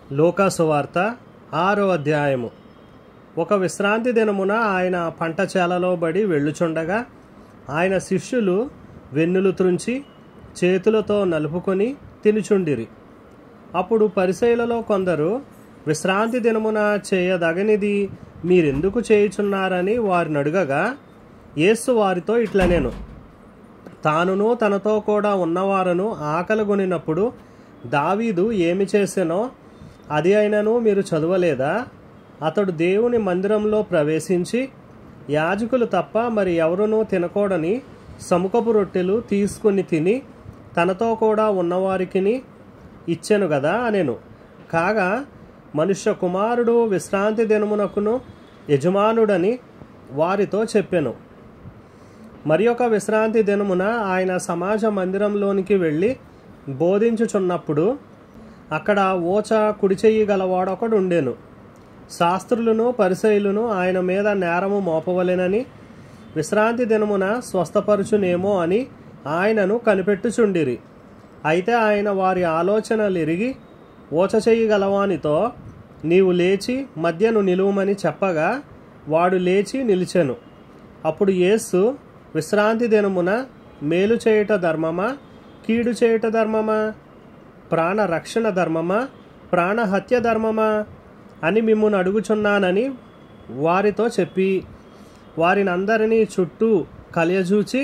లోకాసు వార్త ఆరో అధ్యాయము ఒక విశ్రాంతి దినమున ఆయన పంట చేలలో బడి వెళ్ళుచుండగా ఆయన శిష్యులు వెన్నులు త్రుంచి చేతులతో నలుపుకొని తినుచుండిరి అప్పుడు పరిసైలలో కొందరు విశ్రాంతి దినమున చేయదగనిది మీరెందుకు చేయుచున్నారని వారిని అడుగగా యేసు వారితో ఇట్లా నేను తానును తనతో కూడా ఉన్నవారును ఆకలిగొనినప్పుడు దావీదు ఏమి చేసెనో అది అయినను మీరు చదవలేదా అతడు దేవుని మందిరంలో ప్రవేశించి యాజకులు తప్ప మరి ఎవరునూ తినకూడని సముఖపు రొట్టెలు తీసుకుని తిని తనతో కూడా ఉన్నవారికిని ఇచ్చెను కదా అనెను కాగా మనుష్య కుమారుడు విశ్రాంతి దినమునకును యజమానుడని వారితో చెప్పెను మరి ఒక విశ్రాంతి దినమున ఆయన సమాజ మందిరంలోనికి వెళ్ళి బోధించుచున్నప్పుడు అక్కడ ఓచ కుడి చెయ్యి గలవాడొకడు ఉండెను శాస్త్రులను పరిసయులను ఆయన మీద నేరము మోపవలెనని విశ్రాంతి దినమున స్వస్థపరచునేమో అని ఆయనను కనిపెట్టుచుండిరి అయితే ఆయన వారి ఆలోచనలు ఎరిగి ఓచ చెయ్యి గలవానితో నీవు లేచి మధ్యను నిలువమని చెప్పగా వాడు లేచి నిలిచెను అప్పుడు యేసు విశ్రాంతి దినమున మేలు చేయుట ధర్మమా కీడు చేయుట ధర్మమా ప్రాణ రక్షణ ధర్మమా ప్రాణహత్య ధర్మమా అని మిమ్మును అడుగుచున్నానని వారితో చెప్పి వారిని అందరినీ చుట్టూ కలియజూచి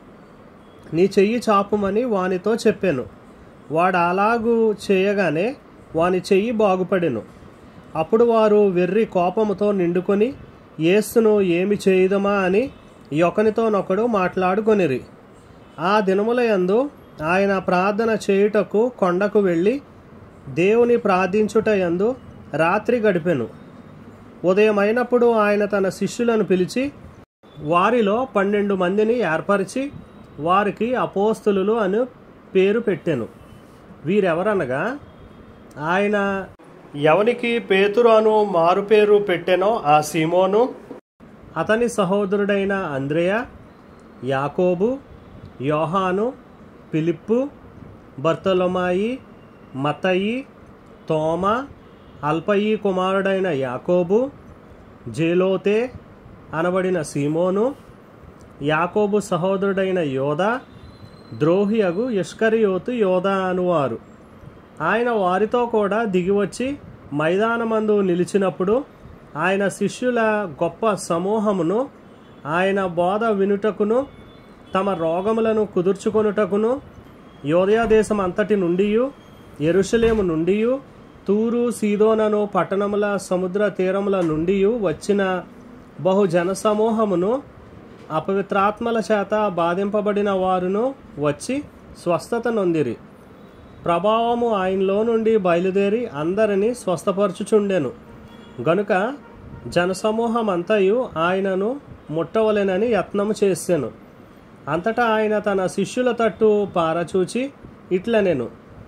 నీ చెయ్యి చాపుమని వానితో చెప్పాను వాడు అలాగూ చేయగానే వాని చెయ్యి బాగుపడెను అప్పుడు వారు వెర్రి కోపముతో నిండుకొని యేసును ఏమి చేయుదమా అని ఒకనితోనొకడు మాట్లాడుకొనిరి ఆ దినముల యందు ఆయన ప్రార్థన చేయుటకు కొండకు వెళ్ళి దేవుని ప్రార్థించుట యందు రాత్రి గడిపెను ఉదయమైనప్పుడు ఆయన తన శిష్యులను పిలిచి వారిలో పన్నెండు మందిని ఏర్పరిచి వారికి అపోస్తులు అని పేరు పెట్టెను వీరెవరనగా ఆయన ఎవనికి పేతురు అను మారుపేరు పెట్టెనో ఆ సీమోను అతని సహోదరుడైన అంద్రేయ యాకోబు యోహాను పిలిప్పు బర్తలొమాయి మతయి తోమ అల్పయి కుమారుడైన యాకోబు జేలోతే అనబడిన సీమోను యాకోబు సహోదరుడైన యోధ ద్రోహియగు ఇష్కరియోతు యోధ అనువారు ఆయన వారితో కూడా దిగివచ్చి మైదానమందు నిలిచినప్పుడు ఆయన శిష్యుల గొప్ప సమూహమును ఆయన బోధ వినుటకును తమ రోగములను కుదుర్చుకొనుటకును యోదయా దేశం అంతటి నుండి ఎరుషలేము నుండి తూరు సీదోనను పట్టణముల సముద్ర తీరముల నుండి వచ్చిన బహు జనసమూహమును అపవిత్రాత్మల చేత బాధింపబడిన వారును వచ్చి స్వస్థత నొందిరి ప్రభావము ఆయనలో నుండి బయలుదేరి అందరినీ స్వస్థపరచుచుండెను గనుక జనసమూహం అంతయు ఆయనను ముట్టవలెనని యత్నము చేసెను అంతటా ఆయన తన శిష్యుల తట్టు పారచూచి ఇట్లనెను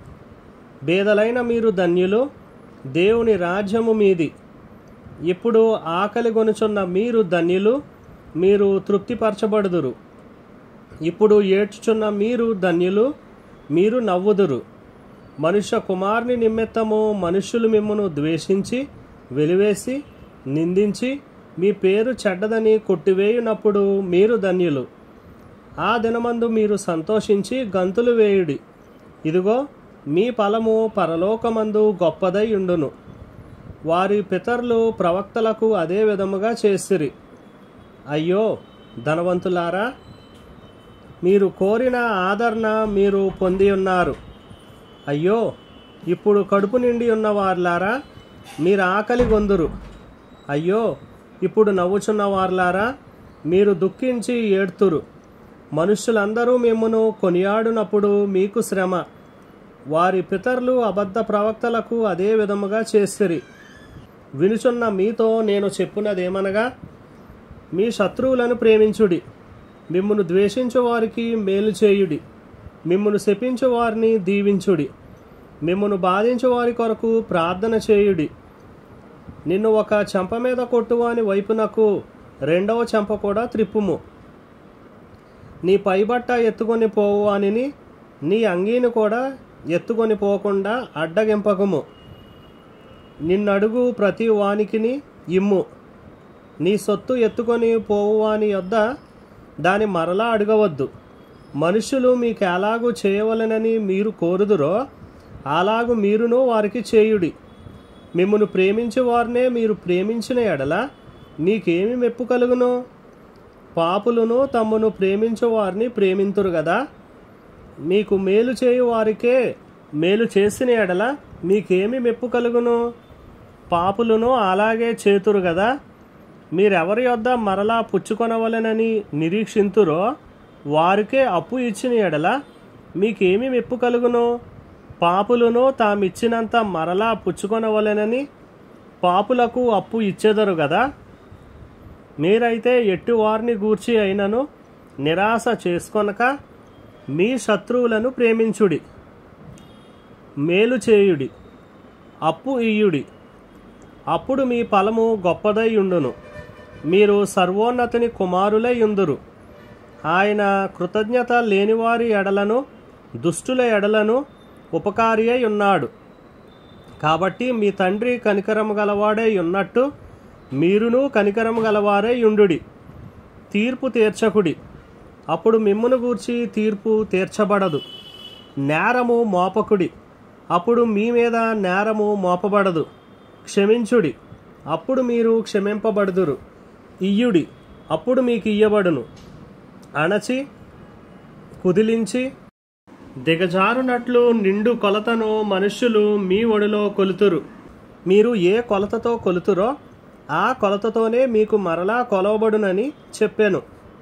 బేదలైన మీరు ధన్యులు దేవుని రాజ్యము మీది ఇప్పుడు ఆకలి గొనుచున్న మీరు ధన్యులు మీరు తృప్తిపరచబడుదురు ఇప్పుడు ఏడ్చుచున్న మీరు ధన్యులు మీరు నవ్వుదురు మనుష్య కుమారుని నిమిత్తము మనుష్యులు మిమ్మను ద్వేషించి వెలివేసి నిందించి మీ పేరు చెడ్డదని కొట్టివేయునప్పుడు మీరు ధన్యులు ఆ దినమందు మీరు సంతోషించి గంతులు వేయుడి ఇదిగో మీ ఫలము పరలోకమందు గొప్పదై ఉండును వారి పితరులు ప్రవక్తలకు అదే విధముగా చేసిరి అయ్యో ధనవంతులారా మీరు కోరిన ఆదరణ మీరు పొంది ఉన్నారు అయ్యో ఇప్పుడు కడుపు నిండి ఉన్న వార్లారా మీరు ఆకలి గొందురు అయ్యో ఇప్పుడు నవ్వుచున్న వార్లారా మీరు దుఃఖించి ఏడ్తురు మనుష్యులందరూ మిమ్మను కొనియాడునప్పుడు మీకు శ్రమ వారి పితరులు అబద్ధ ప్రవక్తలకు అదే విధముగా చేసిరి వినుచున్న మీతో నేను చెప్పున్నదేమనగా మీ శత్రువులను ప్రేమించుడి మిమ్మును ద్వేషించు వారికి మేలు చేయుడి మిమ్మును శపించు వారిని దీవించుడి మిమ్మును బాధించు వారి కొరకు ప్రార్థన చేయుడి నిన్ను ఒక చెంప మీద కొట్టువాని వైపునకు రెండవ చెంప కూడా త్రిప్పుము నీ పైబట్ట ఎత్తుకొని పోవు అనిని నీ అంగీని కూడా ఎత్తుకొని పోకుండా అడ్డగింపకము నిన్నడుగు ప్రతి వానికిని ఇమ్ము నీ సొత్తు ఎత్తుకొని పోవువాని యొద్ద దాని మరలా అడగవద్దు మనుషులు మీకు ఎలాగూ చేయవలెనని మీరు కోరుదురో అలాగు మీరును వారికి చేయుడి మిమ్మను ప్రేమించే వారినే మీరు ప్రేమించిన ఎడల మీకేమి మెప్పు కలుగును పాపులను తమ్మును ప్రేమించే వారిని ప్రేమింతురు కదా మీకు మేలు చేయు వారికే మేలు చేసిన ఎడల మీకేమి మెప్పు కలుగును పాపులను అలాగే చేతురు కదా మీరెవరి యొద్ద మరలా పుచ్చుకొనవలెనని నిరీక్షింతురో వారికే అప్పు ఇచ్చిన ఎడల మీకేమి మెప్పు కలుగును పాపులను తామిచ్చినంత మరలా పుచ్చుకొనవలెనని పాపులకు అప్పు ఇచ్చెదరు కదా మీరైతే ఎట్టి వారిని గూర్చి అయినను నిరాశ చేసుకొనక మీ శత్రువులను ప్రేమించుడి మేలు చేయుడి అప్పు ఇయ్యుడి అప్పుడు మీ ఫలము గొప్పదై ఉండును మీరు సర్వోన్నతుని కుమారులై ఉందురు ఆయన కృతజ్ఞత లేనివారి ఎడలను దుష్టుల ఎడలను ఉపకారి అయి ఉన్నాడు కాబట్టి మీ తండ్రి కనికరము గలవాడై ఉన్నట్టు మీరును కనికరము గలవారై ఉండుడి తీర్పు తీర్చకుడి అప్పుడు మిమ్మును గూర్చి తీర్పు తీర్చబడదు నేరము మోపకుడి అప్పుడు మీ మీద నేరము మోపబడదు క్షమించుడి అప్పుడు మీరు క్షమింపబడుదురు ఇయ్యుడి అప్పుడు మీకు ఇయ్యబడును అణచి కుదిలించి దిగజారునట్లు నిండు కొలతను మనుష్యులు మీ ఒడిలో కొలుతురు మీరు ఏ కొలతతో కొలుతురో ఆ కొలతతోనే మీకు మరలా కొలవబడునని చెప్పాను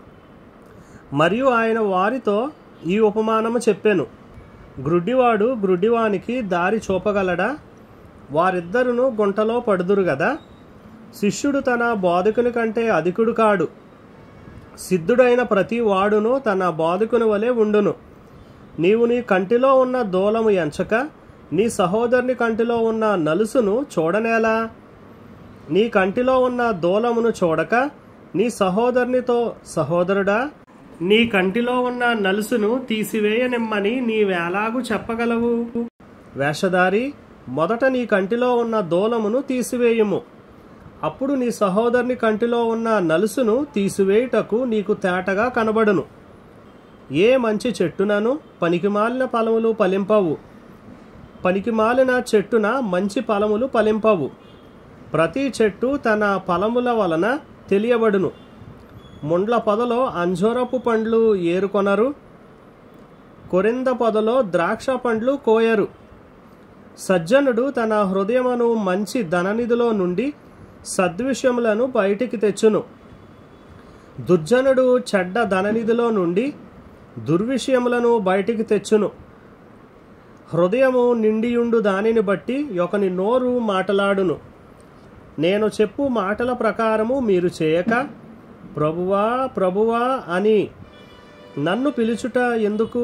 మరియు ఆయన వారితో ఈ ఉపమానము చెప్పాను గ్రుడ్డివాడు గ్రుడ్డివానికి దారి చూపగలడా వారిద్దరును గుంటలో పడుదురు గదా శిష్యుడు తన బోధకుని కంటే అధికుడు కాడు సిద్ధుడైన ప్రతి వాడును తన బోధకుని వలె ఉండును నీవు నీ కంటిలో ఉన్న దూలము ఎంచక నీ సహోదరుని కంటిలో ఉన్న నలుసును చూడనేలా నీ కంటిలో ఉన్న దూలమును చూడక నీ సహోదరునితో సహోదరుడా నీ కంటిలో ఉన్న నలుసును తీసివేయనిమ్మని నీవెలాగు చెప్పగలవు వేషధారి మొదట నీ కంటిలో ఉన్న దూలమును తీసివేయుము అప్పుడు నీ సహోదరుని కంటిలో ఉన్న నలుసును తీసివేయుటకు నీకు తేటగా కనబడును ఏ మంచి చెట్టునను పనికిమాలిన ఫలములు ఫలింపవు పనికిమాలిన చెట్టున మంచి ఫలములు ఫలింపవు ప్రతి చెట్టు తన ఫలముల వలన తెలియబడును ముండ్ల పొదలో అంజూరపు పండ్లు ఏరుకొనరు కొరింద పొదలో ద్రాక్ష పండ్లు కోయరు సజ్జనుడు తన హృదయమును మంచి ధననిధిలో నుండి సద్విషయములను బయటికి తెచ్చును దుర్జనుడు చెడ్డ ధననిధిలో నుండి దుర్విషయములను బయటికి తెచ్చును హృదయము నిండియుండు దానిని బట్టి ఒకని నోరు మాటలాడును నేను చెప్పు మాటల ప్రకారము మీరు చేయక ప్రభువా ప్రభువా అని నన్ను పిలుచుట ఎందుకు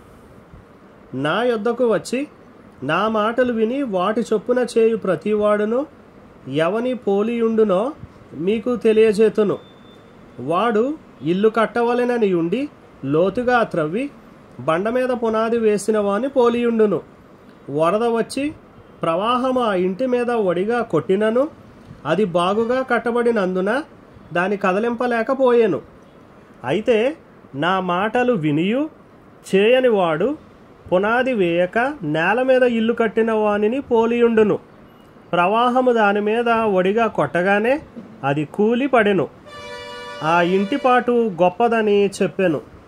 నా యొద్దకు వచ్చి నా మాటలు విని వాటి చొప్పున చేయు ప్రతివాడును ఎవని పోలియుండునో మీకు తెలియజేతును వాడు ఇల్లు కట్టవలెనని ఉండి లోతుగా త్రవ్వి బండ మీద పునాది వేసిన వాని పోలియుండును వరద వచ్చి ప్రవాహము ఆ ఇంటి మీద ఒడిగా కొట్టినను అది బాగుగా కట్టబడినందున దాని కదలింపలేకపోయెను అయితే నా మాటలు వినియు చేయని వాడు పునాది వేయక నేల మీద ఇల్లు కట్టిన వానిని పోలియుండును ప్రవాహము దాని మీద ఒడిగా కొట్టగానే అది కూలి పడెను ఆ ఇంటిపాటు గొప్పదని చెప్పెను